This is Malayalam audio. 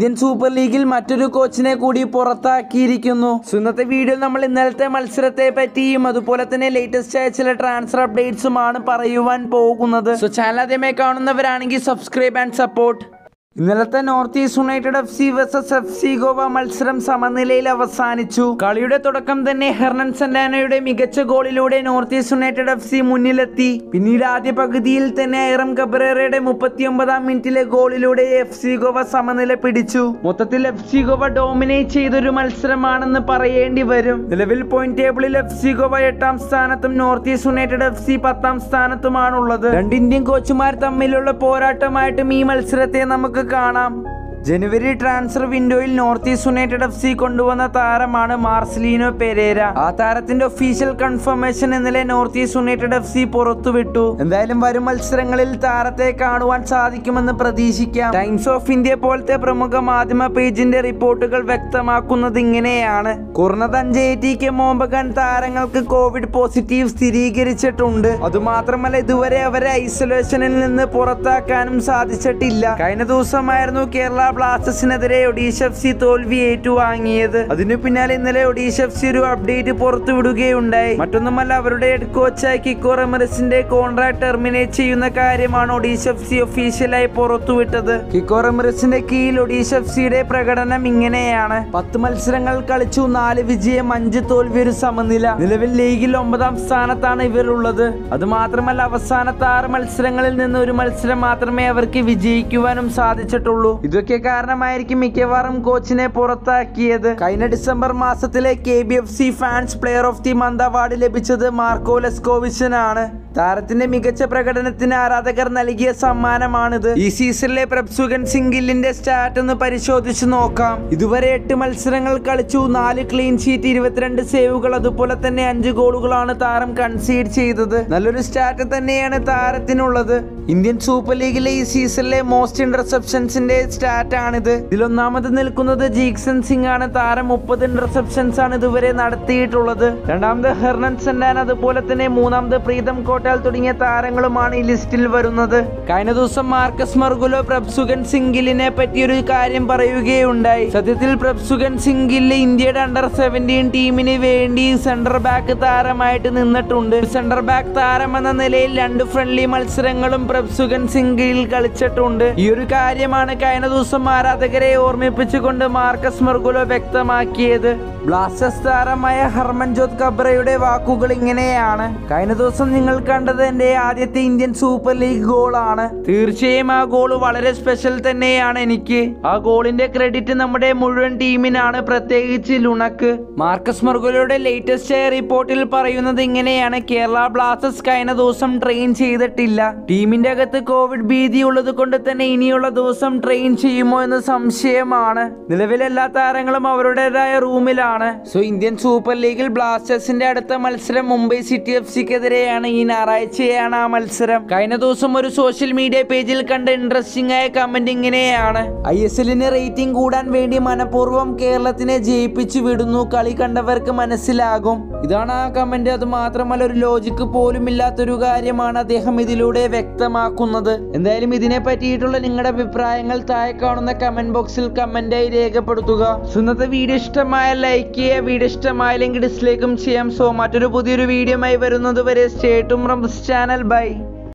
ഇന്ത്യൻ സൂപ്പർ ലീഗിൽ മറ്റൊരു കോച്ചിനെ കൂടി പുറത്താക്കിയിരിക്കുന്നു സോ ഇന്നത്തെ വീഡിയോയിൽ നമ്മൾ ഇന്നലത്തെ മത്സരത്തെ പറ്റിയും അതുപോലെ തന്നെ ലേറ്റസ്റ്റ് ആയ ചില ട്രാൻസ്ഫർ അപ്ഡേറ്റ്സുമാണ് പറയുവാൻ പോകുന്നത് സോ ചാനൽ ആദ്യമായി കാണുന്നവരാണെങ്കിൽ സബ്സ്ക്രൈബ് ആൻഡ് സപ്പോർട്ട് ഇന്നലത്തെ North East United F C versus F C Goa മത്സരം സമനിലയിൽ അവസാനിച്ചു കളിയുടെ തുടക്കം തന്നെ ഹെർണൻ സെന്റാനയുടെ മികച്ച ഗോളിലൂടെ North East United F C മുന്നിലെത്തി പിന്നീട് ആദ്യ പകുതിയിൽ തന്നെ ഐറം കബറേറയുടെ മുപ്പത്തിയൊമ്പതാം മിനിറ്റിലെ ഗോളിലൂടെ എഫ് സി ഗോവ സമനില പിടിച്ചു മൊത്തത്തിൽ എഫ് സി ഗോവ ഡോമിനേറ്റ് ചെയ്തൊരു മത്സരമാണെന്ന് പറയേണ്ടി വരും നിലവിൽ പോയിന്റ് ടേബിളിൽ എഫ് സി ഗോവ എട്ടാം സ്ഥാനത്തും North East United F C പത്താം സ്ഥാനത്തുമാണുള്ളത് രണ്ട് ഇന്ത്യൻ കോച്ചുമാർ തമ്മിലുള്ള പോരാട്ടമായിട്ടും ഈ മത്സരത്തെ നമുക്ക് കാണാം ജനുവരി ട്രാൻസ്ഫർ വിൻഡോയിൽ North East United F C കൊണ്ടുവന്ന താരമാണ് മാർസലീനോ പെരേര ആ താരത്തിന്റെ ഒഫീഷ്യൽ കൺഫർമേഷൻ ഇന്നലെ North East United F C പുറത്തുവിട്ടു എന്തായാലും വരും മത്സരങ്ങളിൽ താരത്തെ കാണുവാൻ സാധിക്കുമെന്ന് പ്രതീക്ഷിക്കാം ടൈംസ് ഓഫ് ഇന്ത്യ പോലത്തെ പ്രമുഖ മാധ്യമ പേജിന്റെ റിപ്പോർട്ടുകൾ വ്യക്തമാക്കുന്നത് ഇങ്ങനെയാണ് കുറഞ്ഞത് അഞ്ച് എയ്റ്റിക്ക് മോമ്പകൻ താരങ്ങൾക്ക് കോവിഡ് പോസിറ്റീവ് സ്ഥിരീകരിച്ചിട്ടുണ്ട് അതുമാത്രമല്ല ഇതുവരെ അവരെ ഐസൊലേഷനിൽ നിന്ന് പുറത്താക്കാനും സാധിച്ചിട്ടില്ല കഴിഞ്ഞ ദിവസമായിരുന്നു കേരള ബ്ലാസ്റ്റേഴ്സിനെതിരെ ഒഡീഷ എഫ് സി തോൽവി ഏറ്റുവാങ്ങിയത് അതിനു പിന്നാലെ ഇന്നലെ ഒഡീഷ എഫ് സി ഒരു അപ്ഡേറ്റ് പുറത്തുവിടുകയുണ്ടായി മറ്റൊന്നുമല്ല അവരുടെ ഹെഡ് കോച്ചായ കിക്കോ റെമറസിന്റെ കോൺട്രാക്ട് ടെർമിനേറ്റ് ചെയ്യുന്ന കാര്യമാണ് ഒഡീഷ എഫ് സി ഒഫീഷ്യലായി പുറത്തുവിട്ടത് കിക്കോ റെമറസിന്റെ കീഴിൽ ഒഡീഷ എഫ് സിയുടെ പ്രകടനം ഇങ്ങനെയാണ് പത്ത് മത്സരങ്ങൾ കളിച്ചു നാല് വിജയം അഞ്ച് തോൽവി ഒരു സമനില നിലവിൽ ലീഗിൽ ഒമ്പതാം സ്ഥാനത്താണ് ഇവരുള്ളത് അത് മാത്രമല്ല അവസാനത്തെ ആറ് മത്സരങ്ങളിൽ നിന്ന് ഒരു മത്സരം മാത്രമേ അവർക്ക് വിജയിക്കുവാനും സാധിച്ചിട്ടുള്ളൂ ഇതൊക്കെ കാരണമായിരിക്കും മിക്കവാറും കോച്ചിനെ പുറത്താക്കിയത് കഴിഞ്ഞ ഡിസംബർ മാസത്തിലെ K B F C fans player of the month award ലഭിച്ചത് മാർക്കോ ലെസ്കോവിച്ചിനാണ് താരത്തിന്റെ മികച്ച പ്രകടനത്തിന് ആരാധകർ നൽകിയ സമ്മാനമാണിത് ഈ സീസണിലെ പ്രഭ്സുഗൻ സിംഗിലിന്റെ സ്റ്റാറ്റ് ഒന്ന് പരിശോധിച്ച് നോക്കാം ഇതുവരെ എട്ട് മത്സരങ്ങൾ കളിച്ചു നാല് ക്ലീൻ ഷീറ്റ് ഇരുപത്തിരണ്ട് സേവുകൾ അതുപോലെ തന്നെ അഞ്ച് ഗോളുകളാണ് താരം കൺസീഡ് ചെയ്തത് നല്ലൊരു സ്റ്റാറ്റ് തന്നെയാണ് താരത്തിനുള്ളത് ഇന്ത്യൻ സൂപ്പർ ലീഗിലെ ഈ സീസണിലെ മോസ്റ്റ് ഇന്റർസെപ്ഷൻസിന്റെ സ്റ്റാറ്റ് ആണിത് ഇതിലൊന്നാമത് നിൽക്കുന്നത് ജീക്സൺ സിംഗ് ആണ് താരം മുപ്പത് ഇന്റർസെപ്ഷൻസ് ആണ് ഇതുവരെ നടത്തിയിട്ടുള്ളത് രണ്ടാമത് ഹെർണൻ സെൻഡാൻ അതുപോലെ തന്നെ മൂന്നാമത് പ്രീതം കോട്ടാൽ തുടങ്ങിയ താരങ്ങളുമാണ് ഈ ലിസ്റ്റിൽ വരുന്നത് കഴിഞ്ഞ ദിവസം മാർക്കസ് മർഗുലോ പ്രഭ്സുഗൻ സിംഗിലിനെ പറ്റി ഒരു കാര്യം പറയുകയുണ്ടായി സത്യത്തിൽ പ്രഭ്സുഗൻ സിംഗില് ഇന്ത്യയുടെ അണ്ടർ സെവൻറ്റീൻ ടീമിന് വേണ്ടി സെന്റർ ബാക്ക് താരമായിട്ട് നിന്നിട്ടുണ്ട് സെന്റർ ബാക്ക് താരം എന്ന നിലയിൽ രണ്ട് ഫ്രണ്ട്ലി മത്സരങ്ങളും പ്രഭ്സുഗൻ സിംഗിൽ കളിച്ചിട്ടുണ്ട് ഈ ഒരു കാര്യമാണ് കഴിഞ്ഞ ദിവസം ആരാധകരെ ഓർമ്മിപ്പിച്ചുകൊണ്ട് മാർക്കസ് മർഗുലോ വ്യക്തമാക്കിയത് ബ്ലാസ്റ്റേഴ്സ് താരമായ ഹർമൻജോത് കബ്രയുടെ വാക്കുകൾ ഇങ്ങനെയാണ് കഴിഞ്ഞ ദിവസം നിങ്ങൾ കണ്ടത് എന്റെ ആദ്യത്തെ ഇന്ത്യൻ സൂപ്പർ ലീഗ് ഗോളാണ് തീർച്ചയായും ആ ഗോൾ വളരെ സ്പെഷ്യൽ തന്നെയാണ് എനിക്ക് ആ ഗോളിന്റെ ക്രെഡിറ്റ് നമ്മുടെ മുഴുവൻ ടീമിനാണ് പ്രത്യേകിച്ച് ലുണക്ക് മാർക്കസ് മർഗുലയുടെ ലേറ്റസ്റ്റ് ആയ റിപ്പോർട്ടിൽ പറയുന്നത് ഇങ്ങനെയാണ് കേരള ബ്ലാസ്റ്റേഴ്സ് കഴിഞ്ഞ ദിവസം ട്രെയിൻ ചെയ്തിട്ടില്ല ടീമിന്റെ അകത്ത് കോവിഡ് ഭീതി ഉള്ളത് കൊണ്ട് തന്നെ ഇനിയുള്ള ദിവസം ട്രെയിൻ ചെയ്യുമോ എന്ന് സംശയമാണ് നിലവിൽ എല്ലാ താരങ്ങളും അവരുടേതായ റൂമിലാണ് സോ ഇന്ത്യൻ സൂപ്പർ ലീഗിൽ ബ്ലാസ്റ്റേഴ്സിന്റെ അടുത്ത മത്സരം മുംബൈ സിറ്റി എഫ് സിക്കെതിരെയാണ് ഈ ഞായറാഴ്ചയാണ് ആ മത്സരം കഴിഞ്ഞ ദിവസം ഒരു സോഷ്യൽ മീഡിയ പേജിൽ കണ്ട ഇൻട്രസ്റ്റിംഗ് ആയ കമന്റ് ഇങ്ങനെയാണ് ഐ എസ് എല്ലിന് റേറ്റിംഗ് കൂടാൻ വേണ്ടി മനഃപൂർവ്വം കേരളത്തിനെ ജയിപ്പിച്ചു വിടുന്നു കളി കണ്ടവർക്ക് മനസ്സിലാകും ഇതാണ് ആ കമന്റ് അത് മാത്രമല്ല ഒരു ലോജിക്ക് പോലും ഇല്ലാത്തൊരു കാര്യമാണ് അദ്ദേഹം ഇതിലൂടെ വ്യക്തമാക്കുന്നത് എന്തായാലും ഇതിനെ പറ്റിയിട്ടുള്ള നിങ്ങളുടെ അഭിപ്രായങ്ങൾ താഴെ കാണുന്ന കമന്റ് ബോക്സിൽ കമന്റായി രേഖപ്പെടുത്തുക സോ ഇന്നത്തെ വീഡിയോ ഇഷ്ടമായ ലൈക്ക് ചെയ്യുക വീഡിയോ ഇഷ്ടമായില്ലെങ്കിൽ ഡിസ്ലൈക്കും ചെയ്യാം സോ മറ്റൊരു പുതിയൊരു വീഡിയോ ആയി വരുന്നത് വരെ സ്റ്റേറ്റും ചാനൽ ബൈ